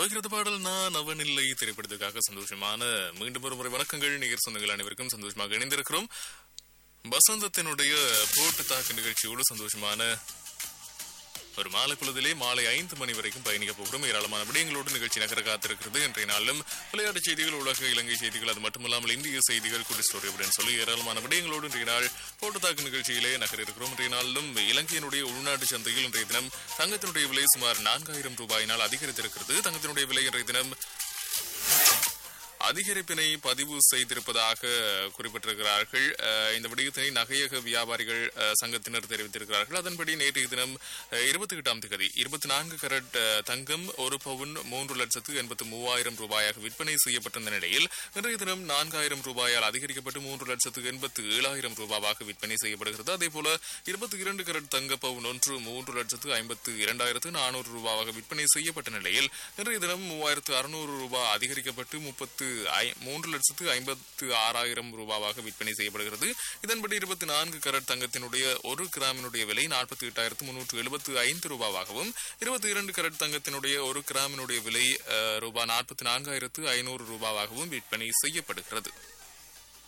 ஒழுகிறது பாடல் நான் அவன் இல்லை திரைப்படத்துக்காக சந்தோஷமான மீண்டும் ஒரு முறை வணக்கங்கள் நிகர் சொந்தங்கள் அனைவருக்கும் சந்தோஷமாக இணைந்திருக்கிறோம் வசந்தத்தினுடைய போட்டு தாக்கு நிகழ்ச்சியோடு சந்தோஷமான ஒரு மாலை பொழுதிலே மாலை ஐந்து மணி வரைக்கும் பயணிக்க போகிறோம் ஏராளமான விடயங்களோடு நிகழ்ச்சி நகர காத்திருக்கிறது இன்றைய நாளிலும் விளையாட்டு செய்திகள் உலக இலங்கை செய்திகள் அது மட்டுமல்லாமல் இந்திய செய்திகள் குடி ஸ்டோரி அப்படின்னு சொல்லி ஏராளமான விடயங்களோடு இன்றைய நாள் போட்டுத்தாக்கு நிகழ்ச்சியிலே நகர இருக்கிறோம் இன்றைய நாளிலும் இலங்கையினுடைய உள்நாட்டு சந்தையில் இன்றைய தினம் தங்கத்தினுடைய விலை சுமார் நான்காயிரம் ரூபாயினால் அதிகரித்திருக்கிறது தங்கத்தினுடைய விலை இன்றைய தினம் அதிகரிப்பினை பதிவு செய்திருப்பதாக குறிப்பிட்டிருக்கிறார்கள் அஹ், இந்த விடயத்தினை நகையக வியாபாரிகள் அஹ், சங்கத்தினர் தெரிவித்திருக்கிறார்கள் அதன்படி நேற்றைய தினம் இருபத்தி எட்டாம் தேதி இருபத்தி நான்கு கரட் அஹ், தங்கம் ஒரு பவுன் மூன்று லட்சத்து எண்பத்து மூவாயிரம் ரூபாயாக விற்பனை செய்யப்பட்டிருந்த நிலையில் இன்றைய தினம் நான்காயிரம் ரூபாயால் அதிகரிக்கப்பட்டு மூன்று லட்சத்து எண்பத்து ஏழாயிரம் ரூபாவாக விற்பனை செய்யப்படுகிறது அதே போல இருபத்தி இரண்டு கரட் தங்க பவுன் ஒன்று மூன்று லட்சத்து ஐம்பத்து இரண்டாயிரத்து நானூறு ரூபாவாக விற்பனை செய்யப்பட்ட நிலையில் இன்றைய தினம் மூவாயிரத்து அறுநூறு ரூபாய் அதிகரிக்கப்பட்டு முப்பத்து ஐ- மூன்று லட்சத்து ஐம்பத்து ஆறாயிரம் ரூபாவாக விற்பனை செய்யப்படுகிறது இதன்படி இருபத்தி நான்கு கரட் தங்கத்தினுடைய ஒரு கிராமினுடைய விலை நாற்பத்தி எட்டாயிரத்து முன்னூற்று எழுபத்து ஐந்து ரூபாவாகவும் இருபத்தி இரண்டு கரட் தங்கத்தினுடைய ஒரு கிராமினுடைய விலை அஹ், ரூபாய் நாற்பத்தி நான்காயிரத்து ஐநூறு ரூபாவாகவும் விற்பனை செய்யப்படுகிறது